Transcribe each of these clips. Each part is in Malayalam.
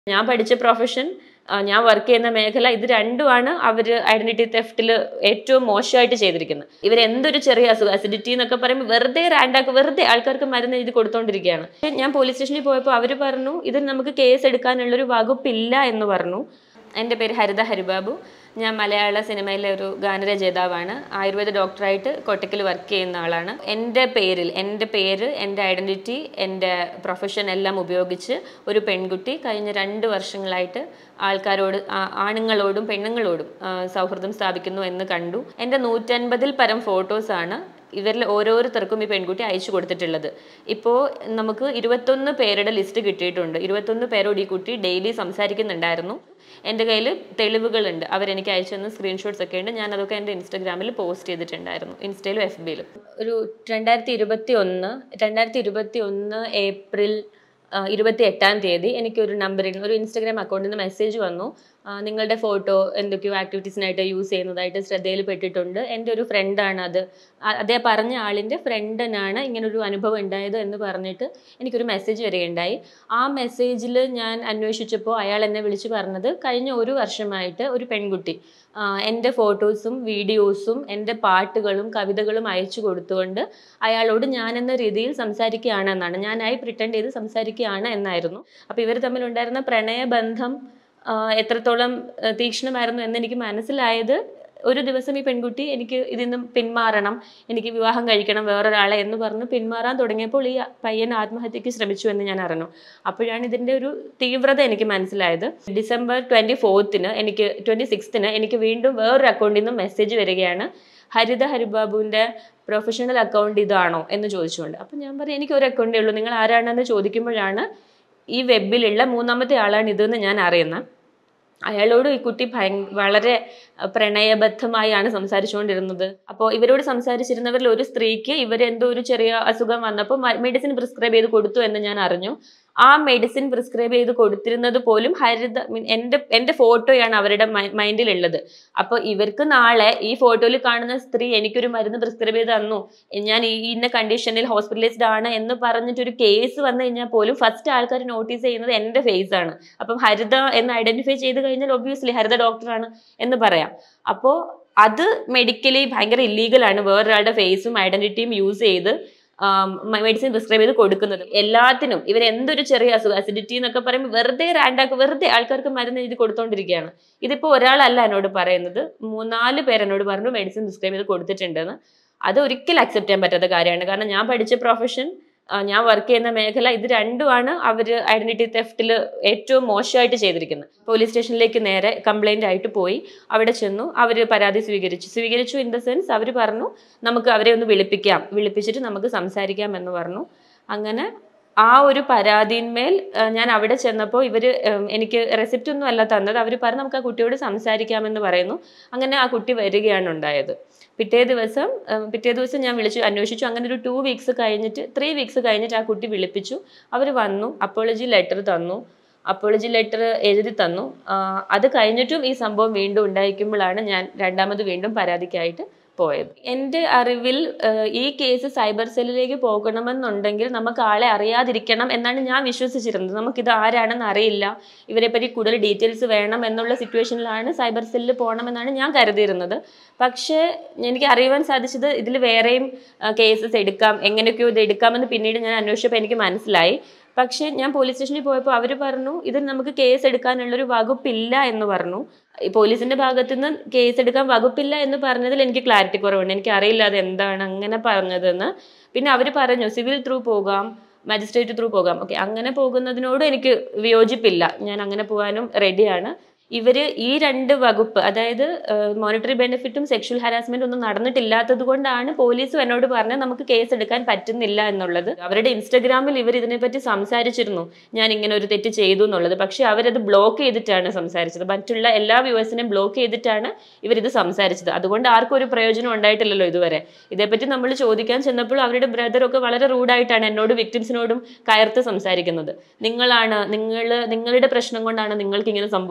ഞാൻ പഠിച്ച പ്രൊഫഷൻ ഞാൻ വർക്ക് ചെയ്യുന്ന മേഖല ഇത് രണ്ടുമാണ് അവർ ഐഡന്റിറ്റി തെഫ്റ്റിൽ ഏറ്റവും മോശമായിട്ട് ചെയ്തിരിക്കുന്നത് ഇവർ എന്തൊരു ചെറിയ അസുഖം അസിഡിറ്റി എന്നൊക്കെ പറയുമ്പോൾ വെറുതെ റാൻഡാക്ക് വെറുതെ ആൾക്കാർക്ക് മരുന്ന് എഴുതി കൊടുത്തോണ്ടിരിക്കുകയാണ് ഞാൻ പോലീസ് സ്റ്റേഷനിൽ പോയപ്പോൾ അവർ പറഞ്ഞു ഇതിൽ നമുക്ക് കേസ് എടുക്കാനുള്ളൊരു വകുപ്പില്ല എന്ന് പറഞ്ഞു എൻ്റെ പേര് ഹരിത ഹരിബാബു ഞാൻ മലയാള സിനിമയിലെ ഒരു ഗാനരചയിതാവാണ് ആയുർവേദ ഡോക്ടറായിട്ട് കൊട്ടക്കിൽ വർക്ക് ചെയ്യുന്ന ആളാണ് എൻ്റെ പേരിൽ എൻ്റെ പേര് എൻ്റെ ഐഡൻറ്റിറ്റി എൻ്റെ പ്രൊഫഷൻ എല്ലാം ഉപയോഗിച്ച് ഒരു പെൺകുട്ടി കഴിഞ്ഞ രണ്ട് വർഷങ്ങളായിട്ട് ആൾക്കാരോട് ആ- ആണുങ്ങളോടും പെണ്ണുങ്ങളോടും ആ, സൗഹൃദം സ്ഥാപിക്കുന്നു എന്ന് കണ്ടു എൻ്റെ നൂറ്റൻപതിൽ പരം ഫോട്ടോസാണ് ഇവരിൽ ഓരോരുത്തർക്കും ഈ പെൺകുട്ടി അയച്ചു കൊടുത്തിട്ടുള്ളത് ഇപ്പോൾ നമുക്ക് ഇരുപത്തൊന്ന് പേരുടെ ലിസ്റ്റ് കിട്ടിയിട്ടുണ്ട് ഇരുപത്തൊന്ന് പേരോട് ഈ കുട്ടി ഡെയിലി സംസാരിക്കുന്നുണ്ടായിരുന്നു എൻ്റെ കയ്യിൽ തെളിവുകളുണ്ട് അവരെനിക്ക് അയച്ചു തന്ന സ്ക്രീൻഷോട്ട്സ് ഒക്കെ ഉണ്ട് ഞാൻ അതൊക്കെ എൻ്റെ ഇൻസ്റ്റാഗ്രാമിൽ പോസ്റ്റ് ചെയ്തിട്ടുണ്ടായിരുന്നു ഇൻസ്റ്റയിലും എഫ് ബിയിലും ഒരു രണ്ടായിരത്തി ഇരുപത്തി ഒന്ന് രണ്ടായിരത്തി ഇരുപത്തി ഒന്ന് ഏപ്രിൽ ഇരുപത്തി എട്ടാം തീയതി എനിക്കൊരു നമ്പറിൽ ഒരു ഇൻസ്റ്റാഗ്രാം അക്കൗണ്ടിൽ നിന്ന് മെസ്സേജ് വന്നു ആ, നിങ്ങളുടെ ഫോട്ടോ എന്തൊക്കെയോ ആക്ടിവിറ്റീസിനായിട്ട് യൂസ് ചെയ്യുന്നതായിട്ട് ശ്രദ്ധയിൽപ്പെട്ടിട്ടുണ്ട് എൻ്റെ ഒരു ഫ്രണ്ടാണ് അത് ആ- അതേ പറഞ്ഞ ആളിൻ്റെ ഫ്രണ്ടിനാണ് ഇങ്ങനൊരു അനുഭവം ഉണ്ടായത് എന്ന് പറഞ്ഞിട്ട് എനിക്കൊരു മെസ്സേജ് വരികയുണ്ടായി ആ മെസ്സേജിൽ ഞാൻ അന്വേഷിച്ചപ്പോൾ അയാൾ എന്നെ വിളിച്ച് പറഞ്ഞത് കഴിഞ്ഞ ഒരു വർഷമായിട്ട് ഒരു പെൺകുട്ടി ആ, എൻ്റെ ഫോട്ടോസും വീഡിയോസും എൻ്റെ പാട്ടുകളും കവിതകളും അയച്ചു കൊടുത്തുകൊണ്ട് അയാളോട് ഞാൻ എന്ന രീതിയിൽ സംസാരിക്കുകയാണ് എന്നാണ് ഞാനായി പ്രിറ്റൻഡ് ചെയ്ത് സംസാരിക്കുകയാണ് എന്നായിരുന്നു അപ്പോൾ ഇവർ തമ്മിലുണ്ടായിരുന്ന പ്രണയബന്ധം ആ, എത്രത്തോളം ആ, തീക്ഷ്ണമായിരുന്നു എന്ന് എനിക്ക് മനസ്സിലായത് ഒരു ദിവസം ഈ പെൺകുട്ടി എനിക്ക് ഇതിൽ നിന്നും പിന്മാറണം എനിക്ക് വിവാഹം കഴിക്കണം വേറൊരാളെ എന്ന് പറഞ്ഞ് പിന്മാറാൻ തുടങ്ങിയപ്പോൾ ഈ പയ്യൻ ആത്മഹത്യക്ക് ശ്രമിച്ചു എന്ന് ഞാൻ അറിഞ്ഞു അപ്പോഴാണ് ഇതിൻ്റെ ഒരു തീവ്രത എനിക്ക് മനസ്സിലായത് ഡിസംബർ ട്വൻറ്റി ഫോർത്തിന് എനിക്ക് ട്വൻറ്റി സിക്സ്ത്തിന് എനിക്ക് വീണ്ടും വേറൊരു അക്കൗണ്ടിൽ നിന്നും മെസ്സേജ് വരികയാണ് ഹരിത ഹരിബാബുവിൻ്റെ പ്രൊഫഷണൽ അക്കൗണ്ട് ഇതാണോ എന്ന് ചോദിച്ചുകൊണ്ട് അപ്പം ഞാൻ പറയും എനിക്ക് ഒരു അക്കൗണ്ടേ ഉള്ളൂ നിങ്ങൾ ആരാണെന്ന് ചോദിക്കുമ്പോഴാണ് ഈ വെബിലുള്ള മൂന്നാമത്തെ ആളാണ് ഇതെന്ന് ഞാൻ അറിയുന്നത് അയാളോട് ഈ കുട്ടി ഭയ വളരെ അഹ്, പ്രണയബദ്ധമായാണ് സംസാരിച്ചുകൊണ്ടിരുന്നത് അപ്പോൾ ഇവരോട് സംസാരിച്ചിരുന്നവരിൽ ഒരു സ്ത്രീക്ക് ഇവരെന്തോ ഒരു ചെറിയ അസുഖം വന്നപ്പോൾ മെഡിസിൻ പ്രിസ്ക്രൈബ് ചെയ്ത് കൊടുത്തു എന്ന് ഞാൻ അറിഞ്ഞു ആ മെഡിസിൻ പ്രിസ്ക്രൈബ് ചെയ്ത് കൊടുത്തിരുന്നത് പോലും ഹരിത മീൻ എൻ്റെ എൻ്റെ ഫോട്ടോയാണ് അവരുടെ മൈൻഡിലുള്ളത് അപ്പോൾ ഇവർക്ക് നാളെ ഈ ഫോട്ടോയിൽ കാണുന്ന സ്ത്രീ എനിക്കൊരു മരുന്ന് പ്രിസ്ക്രൈബ് ചെയ്ത് തന്നു ഞാൻ ഈ ഇന്ന കണ്ടീഷനിൽ ഹോസ്പിറ്റലൈസ്ഡ് ആണ് എന്ന് പറഞ്ഞിട്ടൊരു കേസ് വന്നു കഴിഞ്ഞാൽ പോലും ഫസ്റ്റ് ആൾക്കാർ നോട്ടീസ് ചെയ്യുന്നത് എൻ്റെ ഫേസ് ആണ് അപ്പം ഹരിത എന്ന് ഐഡന്റിഫൈ ചെയ്ത് കഴിഞ്ഞാൽ ഒബ്വിയസ്ലി ഹരിത ഡോക്ടറാണ് എന്ന് പറയാം അപ്പോൾ അത് മെഡിക്കലി ഭയങ്കര ഇല്ലീഗലാണ് വേറൊരാളുടെ ഫേസും ഐഡന്റിറ്റിയും യൂസ് ചെയ്ത് മെഡിസിൻ പ്രിസ്ക്രൈബ് ചെയ്ത് കൊടുക്കുന്നത് എല്ലാത്തിനും ഇവർ എന്തൊരു ചെറിയ അസുഖം അസിഡിറ്റി എന്നൊക്കെ പറയുമ്പോൾ വെറുതെ റാൻഡാക്ക് വെറുതെ ആൾക്കാർക്ക് മരുന്ന് എഴുതി കൊടുത്തോണ്ടിരിക്കുകയാണ് ഇതിപ്പോൾ ഒരാളല്ല എന്നോട് പറയുന്നത് മൂന്നാല് പേര് എന്നോട് പറഞ്ഞു മെഡിസിൻ പ്രിസ്ക്രൈബ് ചെയ്ത് കൊടുത്തിട്ടുണ്ടെന്ന് അത് ഒരിക്കലും അക്സെപ്റ്റ് ചെയ്യാൻ പറ്റാത്ത കാര്യമാണ് കാരണം ഞാൻ പഠിച്ച പ്രൊഫഷൻ ഞാൻ വർക്ക് ചെയ്യുന്ന മേഖല ഇത് രണ്ടുമാണ് അവർ ഐഡന്റിറ്റി തെഫ്റ്റിൽ ഏറ്റവും മോശമായിട്ട് ചെയ്തിരിക്കുന്നത് പോലീസ് സ്റ്റേഷനിലേക്ക് നേരെ കംപ്ലൈന്റ് ആയിട്ട് പോയി അവിടെ ചെന്നു അവർ പരാതി സ്വീകരിച്ചു സ്വീകരിച്ചു ഇൻ ദ സെൻസ് അവർ പറഞ്ഞു നമുക്ക് അവരെ ഒന്ന് വിളിപ്പിക്കാം വിളിപ്പിച്ചിട്ട് നമുക്ക് സംസാരിക്കാം എന്ന് പറഞ്ഞു അങ്ങനെ ആ ഒരു പരാതിന്മേൽ ആ, ഞാൻ അവിടെ ചെന്നപ്പോൾ ഇവർ എനിക്ക് റെസിപ്റ്റ് ഒന്നും അല്ല തന്നത് അവർ പറഞ്ഞു നമുക്ക് ആ കുട്ടിയോട് സംസാരിക്കാമെന്ന് പറയുന്നു അങ്ങനെ ആ കുട്ടി വരികയാണ് ഉണ്ടായത് പിറ്റേ ദിവസം ആ, പിറ്റേ ദിവസം ഞാൻ വിളിച്ചു അന്വേഷിച്ചു അങ്ങനെ ഒരു ടു വീക്സ് കഴിഞ്ഞിട്ട് ത്രീ വീക്സ് കഴിഞ്ഞിട്ട് ആ കുട്ടി വിളിപ്പിച്ചു അവർ വന്നു അപ്പോളജി ലെറ്റർ തന്നു അപ്പോളജി ലെറ്റർ എഴുതി തന്നു ആ, അത് കഴിഞ്ഞിട്ടും ഈ സംഭവം വീണ്ടും ഉണ്ടായിരിക്കുമ്പോഴാണ് ഞാൻ രണ്ടാമത് വീണ്ടും പരാതിക്കായിട്ട് പോയത് എൻ്റെ അറിവിൽ ഏഹ്, ഈ കേസ് സൈബർ സെല്ലിലേക്ക് പോകണമെന്നുണ്ടെങ്കിൽ നമുക്ക് ആളെ അറിയാതിരിക്കണം എന്നാണ് ഞാൻ വിശ്വസിച്ചിരുന്നത് നമുക്കിത് ആരാണെന്ന് അറിയില്ല ഇവരെ പറ്റി കൂടുതൽ ഡീറ്റെയിൽസ് വേണം എന്നുള്ള സിറ്റുവേഷനിലാണ് സൈബർ സെല്ലിൽ പോകണമെന്നാണ് ഞാൻ കരുതിയിരുന്നത് പക്ഷേ എനിക്ക് അറിയുവാൻ സാധിച്ചത് ഇതിൽ വേറെയും കേസസ് എടുക്കാം എങ്ങനെയൊക്കെയോ ഇത് എടുക്കാമെന്ന് പിന്നീട് ഞാൻ അന്വേഷിച്ചപ്പോൾ എനിക്ക് മനസ്സിലായി പക്ഷേ ഞാൻ പോലീസ് സ്റ്റേഷനിൽ പോയപ്പോൾ അവർ പറഞ്ഞു ഇതിൽ നമുക്ക് കേസ് എടുക്കാനുള്ളൊരു വകുപ്പില്ല എന്ന് പറഞ്ഞു ഈ പോലീസിന്റെ ഭാഗത്തു നിന്ന് കേസ് എടുക്കാൻ വകുപ്പില്ല എന്ന് പറഞ്ഞതിൽ എനിക്ക് ക്ലാരിറ്റി കുറവുണ്ട് എനിക്ക് അറിയില്ല അത് എന്താണ് അങ്ങനെ പറഞ്ഞതെന്ന് പിന്നെ അവർ പറഞ്ഞു സിവിൽ ത്രൂ പോകാം മജിസ്ട്രേറ്റ് ത്രൂ പോകാം ഓക്കെ അങ്ങനെ പോകുന്നതിനോട് എനിക്ക് വിയോജിപ്പില്ല ഞാൻ അങ്ങനെ പോകാനും റെഡിയാണ് ഇവര് ഈ രണ്ട് വകുപ്പ് അതായത് മോണിറ്ററി ബെനിഫിറ്റും സെക്ഷൽ ഹാരാസ്മെന്റ് ഒന്നും നടന്നിട്ടില്ലാത്തത് കൊണ്ടാണ് പോലീസും എന്നോട് പറഞ്ഞത് നമുക്ക് കേസ് എടുക്കാൻ പറ്റുന്നില്ല എന്നുള്ളത് അവരുടെ ഇൻസ്റ്റഗ്രാമിൽ ഇവർ ഇതിനെപ്പറ്റി സംസാരിച്ചിരുന്നു ഞാൻ ഇങ്ങനെ ഒരു തെറ്റ് ചെയ്തു എന്നുള്ളത് പക്ഷെ അവരത് ബ്ലോക്ക് ചെയ്തിട്ടാണ് സംസാരിച്ചത് മറ്റുള്ള എല്ലാ വ്യൂവേഴ്സിനെയും ബ്ലോക്ക് ചെയ്തിട്ടാണ് ഇവരിത് സംസാരിച്ചത് അതുകൊണ്ട് ആർക്കും ഒരു പ്രയോജനം ഉണ്ടായിട്ടില്ലല്ലോ ഇതുവരെ ഇതേപ്പറ്റി നമ്മൾ ചോദിക്കാൻ ചെന്നപ്പോൾ അവരുടെ ബ്രദറൊക്കെ വളരെ റൂഡായിട്ടാണ് എന്നോട് വിക്ടിംസിനോടും കയർത്ത് സംസാരിക്കുന്നത് നിങ്ങളാണ് നിങ്ങൾ നിങ്ങളുടെ പ്രശ്നം കൊണ്ടാണ് നിങ്ങൾക്ക് ഇങ്ങനെ സംഭവിച്ചത്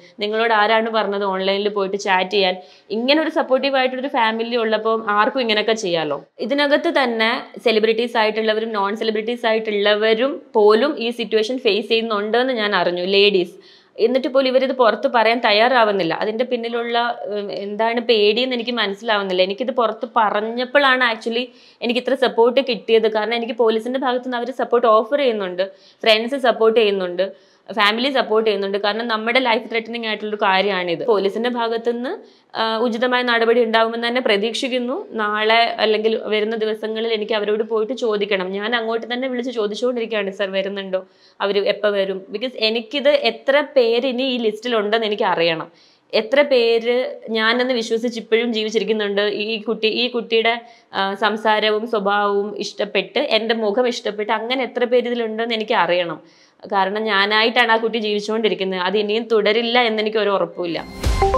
നിങ്ങളോട് ആരാണ് പറഞ്ഞത് ഓൺലൈനിൽ പോയിട്ട് ചാറ്റ് ചെയ്യാൻ ഇങ്ങനെ ഒരു സപ്പോർട്ടീവ് ആയിട്ടൊരു ഫാമിലി ഉള്ളപ്പോൾ ആർക്കും ഇങ്ങനെയൊക്കെ ചെയ്യാമല്ലോ ഇതിനകത്ത് തന്നെ സെലിബ്രിറ്റീസ് ആയിട്ടുള്ളവരും നോൺ സെലിബ്രിറ്റീസ് ആയിട്ടുള്ളവരും പോലും ഈ സിറ്റുവേഷൻ ഫേസ് ചെയ്യുന്നുണ്ടെന്ന് ഞാൻ അറിഞ്ഞു ലേഡീസ് എന്നിട്ട് പോലും ഇവരിത് പുറത്ത് പറയാൻ തയ്യാറാവുന്നില്ല അതിന്റെ പിന്നിലുള്ള ഉം, എന്താണ് പേടിയെന്ന് എനിക്ക് മനസ്സിലാവുന്നില്ല എനിക്കിത് പുറത്ത് പറഞ്ഞപ്പോഴാണ് ആക്ച്വലി എനിക്ക് ഇത്ര സപ്പോർട്ട് കിട്ടിയത് കാരണം എനിക്ക് പോലീസിന്റെ ഭാഗത്ത് നിന്ന് അവർ സപ്പോർട്ട് ഓഫർ ചെയ്യുന്നുണ്ട് ഫ്രണ്ട്സ് സപ്പോർട്ട് ചെയ്യുന്നുണ്ട് ഫാമിലി സപ്പോർട്ട് ചെയ്യുന്നുണ്ട് കാരണം നമ്മുടെ ലൈഫ് ത്രെറ്റനിങ് ആയിട്ടുള്ളൊരു കാര്യമാണിത് പോലീസിന്റെ ഭാഗത്തുനിന്ന് ആഹ് ഉചിതമായ നടപടി ഉണ്ടാകുമെന്ന് തന്നെ പ്രതീക്ഷിക്കുന്നു നാളെ അല്ലെങ്കിൽ വരുന്ന ദിവസങ്ങളിൽ എനിക്ക് അവരോട് പോയിട്ട് ചോദിക്കണം ഞാൻ അങ്ങോട്ട് തന്നെ വിളിച്ച് ചോദിച്ചുകൊണ്ടിരിക്കുകയാണ് സർ വരുന്നുണ്ടോ അവർ എപ്പോൾ വരും ബിക്കോസ് എനിക്കിത് എത്ര പേര് ഇനി ഈ ലിസ്റ്റിൽ ഉണ്ടെന്ന് എനിക്ക് അറിയണം എത്ര പേര് ഞാനെന്ന് വിശ്വസിച്ച് ഇപ്പോഴും ജീവിച്ചിരിക്കുന്നുണ്ട് ഈ കുട്ടി ഈ കുട്ടിയുടെ ആ, സംസാരവും സ്വഭാവവും ഇഷ്ടപ്പെട്ട് എൻ്റെ മുഖം ഇഷ്ടപ്പെട്ട് അങ്ങനെ എത്ര പേര് ഇതിലുണ്ടെന്ന് എനിക്ക് അറിയണം കാരണം ഞാനായിട്ടാണ് ആ കുട്ടി ജീവിച്ചുകൊണ്ടിരിക്കുന്നത് അത് ഇനിയും തുടരില്ല എന്നെനിക്ക് ഒരു ഉറപ്പുമില്ല